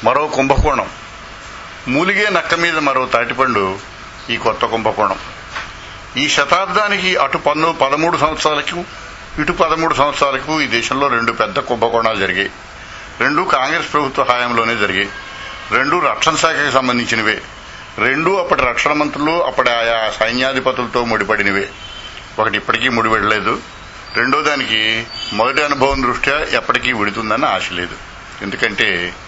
మరో కుంభకోణం మూలిగే నక్క మీద మరో తాటిపండు ఈ కొత్త కుంభకోణం ఈ శతాబ్దానికి అటు పన్ను పదమూడు సంవత్సరాలకు ఇటు పదమూడు సంవత్సరాలకు ఈ దేశంలో రెండు పెద్ద కుంభకోణాలు జరిగాయి రెండు కాంగ్రెస్ ప్రభుత్వ హయాంలోనే జరిగాయి రెండు రక్షణ శాఖకి సంబంధించినవే రెండు అప్పటి రక్షణ మంత్రులు అప్పటి ఆయా సైన్యాధిపతులతో ముడిపడినవే ఒకటి ఇప్పటికీ ముడిపడలేదు రెండో దానికి మొదటి అనుభవం దృష్ట్యా ఎప్పటికీ విడుతుందని ఆశ లేదు ఎందుకంటే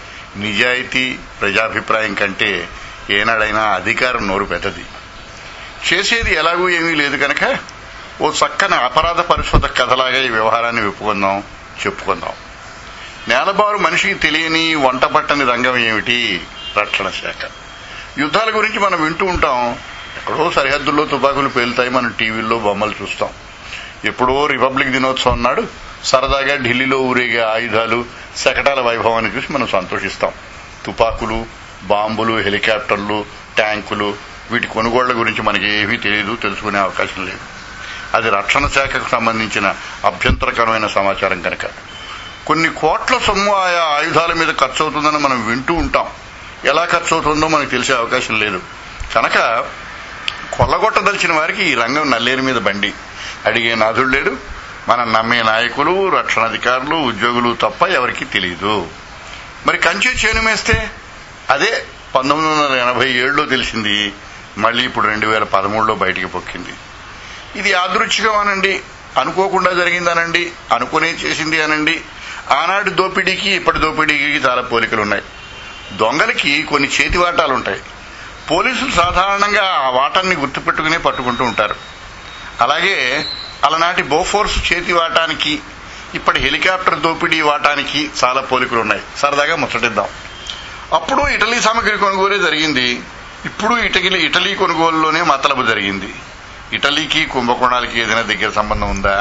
నిజాయితీ ప్రజాభిప్రాయం కంటే ఏనాడైనా అధికారం నోరు పెద్దది చేసేది ఎలాగూ ఏమీ లేదు కనుక ఓ చక్కని అపరాధ పరిశోధక కథలాగా ఈ వ్యవహారాన్ని విప్పుకుందాం చెప్పుకుందాం నేలబారు మనిషికి తెలియని వంట పట్టని రంగం ఏమిటి రక్షణ శాఖ యుద్ధాల గురించి మనం వింటూ ఉంటాం ఎక్కడో సరిహద్దుల్లో తుపాకులు పేలుతాయి మనం టీవీల్లో బొమ్మలు చూస్తాం ఎప్పుడో రిపబ్లిక్ దినోత్సవం నాడు సరదాగా ఢిల్లీలో ఊరేగే ఆయుధాలు శకటాల వైభవాన్ని చూసి మనం సంతోషిస్తాం తుపాకులు బాంబులు హెలికాప్టర్లు ట్యాంకులు వీటి కొనుగోళ్ల గురించి మనకి ఏమీ తెలియదు తెలుసుకునే అవకాశం లేదు అది రక్షణ శాఖకు సంబంధించిన అభ్యంతరకరమైన సమాచారం కనుక కొన్ని కోట్ల సొమ్ము ఆయా ఆయుధాల మీద ఖర్చు అవుతుందని మనం వింటూ ఉంటాం ఎలా ఖర్చు అవుతుందో మనకు తెలిసే అవకాశం లేదు కనుక కొల్లగొట్టదలిచిన వారికి ఈ రంగం నల్లేరు మీద బండి అడిగే నాథుడు లేడు మనం నమ్మే నాయకులు రక్షణ అధికారులు ఉద్యోగులు తప్ప ఎవరికి తెలియదు మరి కంచె చేను మేస్తే అదే పంతొమ్మిది వందల ఎనభై ఏడులో తెలిసింది మళ్ళీ ఇప్పుడు రెండు వేల పదమూడులో బయటికి పొక్కింది ఇది యాదృచ్ఛికం అనండి అనుకోకుండా జరిగిందనండి అనుకునే చేసింది అనండి ఆనాటి దోపిడీకి ఇప్పటి దోపిడీకి చాలా పోలికలు ఉన్నాయి దొంగలకి కొన్ని చేతి వాటాలు ఉంటాయి పోలీసులు సాధారణంగా ఆ వాటాన్ని గుర్తుపెట్టుకునే పట్టుకుంటూ ఉంటారు అలాగే అలనాటి బోఫోర్స్ చేతి వాటానికి ఇప్పటి హెలికాప్టర్ దోపిడీ వాటానికి చాలా పోలికలు ఉన్నాయి సరదాగా ముచ్చటిద్దాం అప్పుడు ఇటలీ సామగ్రి కొనుగోలే జరిగింది ఇప్పుడు ఇటలీ ఇటలీ కొనుగోలులోనే మతలబు జరిగింది ఇటలీకి కుంభకోణాలకి ఏదైనా దగ్గర సంబంధం ఉందా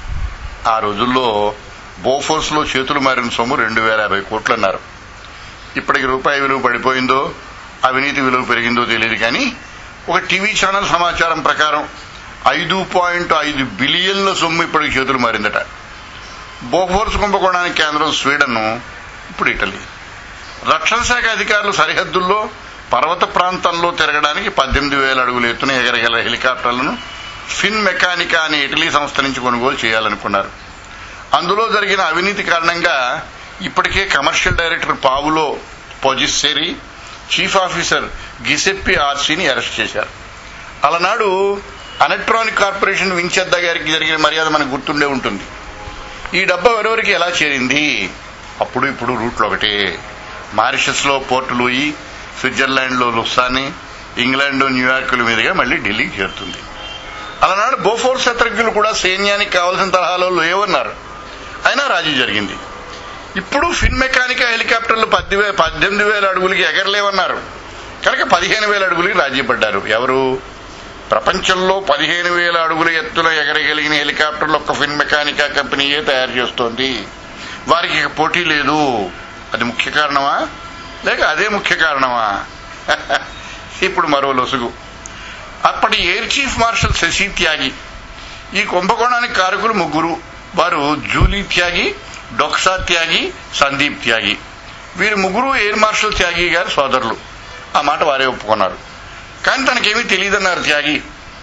ఆ రోజుల్లో బోఫోర్స్ లో చేతులు మారిన సొమ్ము రెండు వేల యాభై కోట్లు అన్నారు ఇప్పటికి రూపాయి విలువ పడిపోయిందో అవినీతి విలువ పెరిగిందో తెలియదు కానీ ఒక టీవీ ఛానల్ సమాచారం ప్రకారం ఐదు పాయింట్ ఐదు బిలియన్ల సొమ్ము ఇప్పటికి చేతులు మారిందట బోఫోర్స్ కుంభకోణానికి కేంద్రం స్వీడన్ ఇప్పుడు ఇటలీ రక్షణ శాఖ అధికారులు సరిహద్దుల్లో పర్వత ప్రాంతంలో తిరగడానికి పద్దెనిమిది వేల అడుగుల ఎత్తున ఎగరగల హెలికాప్టర్లను ఫిన్ మెకానికా అనే ఇటలీ సంస్థ నుంచి కొనుగోలు చేయాలనుకున్నారు అందులో జరిగిన అవినీతి కారణంగా ఇప్పటికే commercial director Paolo Pozzessere chief officer Giuseppe ఆర్సీని అరెస్ట్ చేశారు అలనాడు ఎలక్ట్రానిక్ కార్పొరేషన్ వించెద్ద గారికి జరిగిన మర్యాద మనకు గుర్తుండే ఉంటుంది ఈ డబ్బా ఎవరెవరికి ఎలా చేరింది అప్పుడు ఇప్పుడు రూట్లు ఒకటే మారిషస్ లో పోర్ట్ లూయి స్విట్జర్లాండ్ లో లుసాని ఇంగ్లాండ్ న్యూయార్కుల మీదుగా మళ్ళీ ఢిల్లీకి చేరుతుంది అలనాడు బోఫోర్ శత్రుఘ్నులు కూడా సైన్యానికి కావాల్సిన తరహాలో లేవన్నారు అయినా రాజీ జరిగింది ఇప్పుడు ఫిన్ మెకానికా హెలికాప్టర్లు పద్ది పద్దెనిమిది వేల అడుగులకి ఎగరలేవన్నారు కనుక పదిహేను వేల అడుగులకి రాజీ పడ్డారు ఎవరు ప్రపంచంలో పదిహేను వేల అడుగుల ఎత్తున ఎగరగలిగిన హెలికాప్టర్లు ఒక్క ఫిన్ మెకానికా కంపెనీయే తయారు చేస్తోంది వారికి ఇక పోటీ లేదు అది ముఖ్య కారణమా లేక అదే ముఖ్య కారణమా ఇప్పుడు మరో లొసుగు అప్పటి air chief marshal Shashi Tyagi ఈ కుంభకోణానికి కారకులు ముగ్గురు వారు జూలీ త్యాగి డొక్సా త్యాగి సందీప్ త్యాగి వీరు ముగ్గురు ఎయిర్ మార్షల్ త్యాగి గారి సోదరులు ఆ మాట వారే ఒప్పుకున్నారు కానీ తనకేమీ తెలియదన్నారు త్యాగి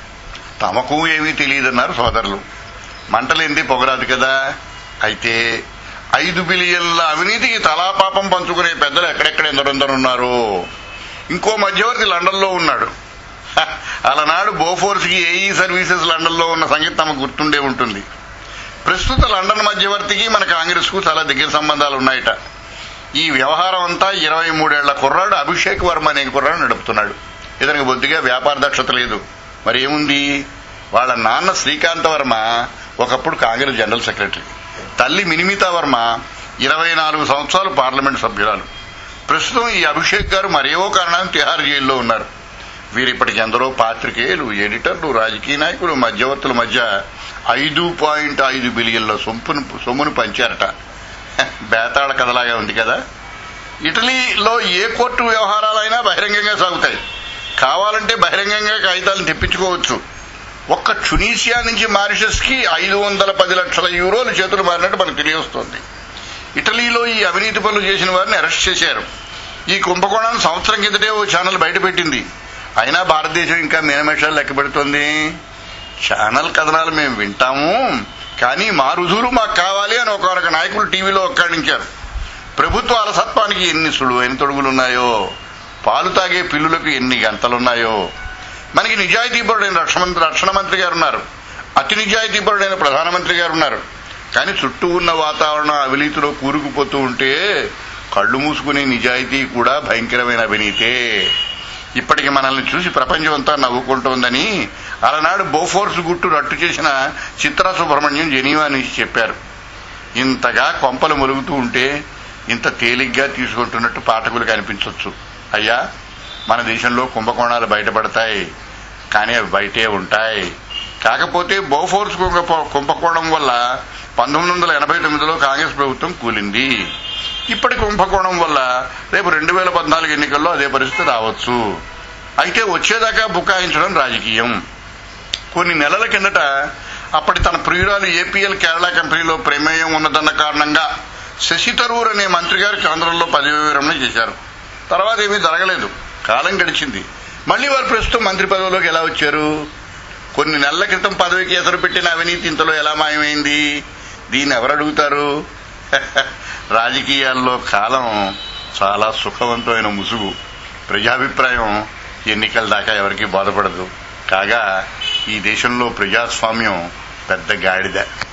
తమకు ఏమీ తెలియదన్నారు సోదరులు మంటలేంది పొగరాదు కదా అయితే ఐదు బిలియన్ల అవినీతికి తలాపాపం పంచుకునే పెద్దలు ఎక్కడెక్కడ ఎందరెందరు ఉన్నారు ఇంకో మధ్యవర్తి లండన్ లో ఉన్నాడు హ, అలనాడు బోఫోర్స్ కి ఏఈ సర్వీసెస్ లండన్ లో ఉన్న సంగతి తమకు గుర్తుండే ఉంటుంది ప్రస్తుత లండన్ మధ్యవర్తికి మన కాంగ్రెస్ కు చాలా దగ్గర సంబంధాలు ఉన్నాయట ఈ వ్యవహారం అంతా ఇరవై మూడేళ్ల కుర్రాడు అభిషేక్ వర్మ అనే కుర్రాడు నడుపుతున్నాడు ఇతనికి బొద్దిగా వ్యాపార దక్షత లేదు మరి ఏముంది వాళ్ళ నాన్న శ్రీకాంత వర్మ ఒకప్పుడు కాంగ్రెస్ జనరల్ సెక్రటరీ తల్లి మినిమితా వర్మ ఇరవై నాలుగు సంవత్సరాలు పార్లమెంట్ సభ్యురాలు ప్రస్తుతం ఈ అభిషేక్ గారు మరేవో కారణాన్ని తిహార్ జైల్లో ఉన్నారు వీరిప్పటికి ఎందరో పాత్రికేయులు ఎడిటర్లు రాజకీయ నాయకులు మధ్యవర్తుల మధ్య ఐదు పాయింట్ ఐదు బిలియన్ల సొంపును సొమ్మును పంచారట బేతాళ కథలాగా ఉంది కదా ఇటలీలో ఏ కోర్టు వ్యవహారాలైనా బహిరంగంగా సాగుతాయి కావాలంటే బహిరంగంగా కాగితాలను తెప్పించుకోవచ్చు ఒక్క చునీసియా నుంచి మారిషస్ కి ఐదు వందల పది లక్షల యూరోలు చేతులు మారినట్టు మనకు తెలియవస్తోంది ఇటలీలో ఈ అవినీతి పనులు చేసిన వారిని అరెస్ట్ చేశారు ఈ కుంభకోణాన్ని సంవత్సరం కిందటే ఓ ఛానల్ బయట పెట్టింది అయినా భారతదేశం ఇంకా మీనమేషాలు లెక్క పెడుతోంది ఛానల్ కథనాలు మేము వింటాము కానీ మా రుజువులు మాకు కావాలి అని ఒకరొక నాయకులు టీవీలో ఒక్కడించారు ప్రభుత్వ అలసత్వానికి ఎన్ని సులువైన తొడుగులున్నాయో పాలు తాగే పిల్లులకు ఎన్ని గంటలున్నాయో మనకి నిజాయితీపరుడైన రక్షణ మంత్రి రక్షణ మంత్రి గారు ఉన్నారు అతి నిజాయితీపరుడైన ప్రధానమంత్రి గారు ఉన్నారు కానీ చుట్టూ ఉన్న వాతావరణం అవినీతిలో కూరుకుపోతూ ఉంటే కళ్ళు మూసుకునే నిజాయితీ కూడా భయంకరమైన అవినీతే ఇప్పటికి మనల్ని చూసి ప్రపంచం అంతా నవ్వుకుంటోందని అలనాడు బోఫోర్స్ గుట్టు రట్టు చేసిన చిత్రా సుబ్రహ్మణ్యం జెనీవా నుంచి చెప్పారు ఇంతగా కొంపలు మొలుగుతూ ఉంటే ఇంత తేలిగ్గా తీసుకుంటున్నట్టు పాఠకులకు అనిపించవచ్చు అయ్యా మన దేశంలో కుంభకోణాలు బయటపడతాయి కానీ అవి బయటే ఉంటాయి కాకపోతే బోఫోర్స్ కుంభ- కుంభకోణం వల్ల పంతొమ్మిది వందల ఎనభై తొమ్మిదిలో కాంగ్రెస్ ప్రభుత్వం కూలింది ఇప్పటి కుంభకోణం వల్ల రేపు రెండు వేల పద్నాలుగు ఎన్నికల్లో అదే పరిస్థితి రావచ్చు అయితే వచ్చేదాకా బుకాయించడం రాజకీయం కొన్ని నెలల కిందట అప్పటి తన ప్రియురాలు ఏపీఎల్ కేరళ కంపెనీలో ప్రమేయం ఉన్నదన్న కారణంగా శశి తరూర్ అనే మంత్రి గారు కేంద్రంలో పదవి విరమణ చేశారు తర్వాత ఏమీ జరగలేదు కాలం గడిచింది మళ్ళీ వారు ప్రస్తుతం మంత్రి పదవిలోకి ఎలా వచ్చారు కొన్ని నెలల క్రితం పదవికి ఎసరు పెట్టిన అవినీతి ఇంతలో ఎలా మాయమైంది దీన్ని ఎవరు అడుగుతారు రాజకీయాల్లో కాలం చాలా సుఖవంతమైన ముసుగు ప్రజాభిప్రాయం ఎన్నికల దాకా ఎవరికీ బాధపడదు కాగా ఈ దేశంలో ప్రజాస్వామ్యం పెద్ద గాడిద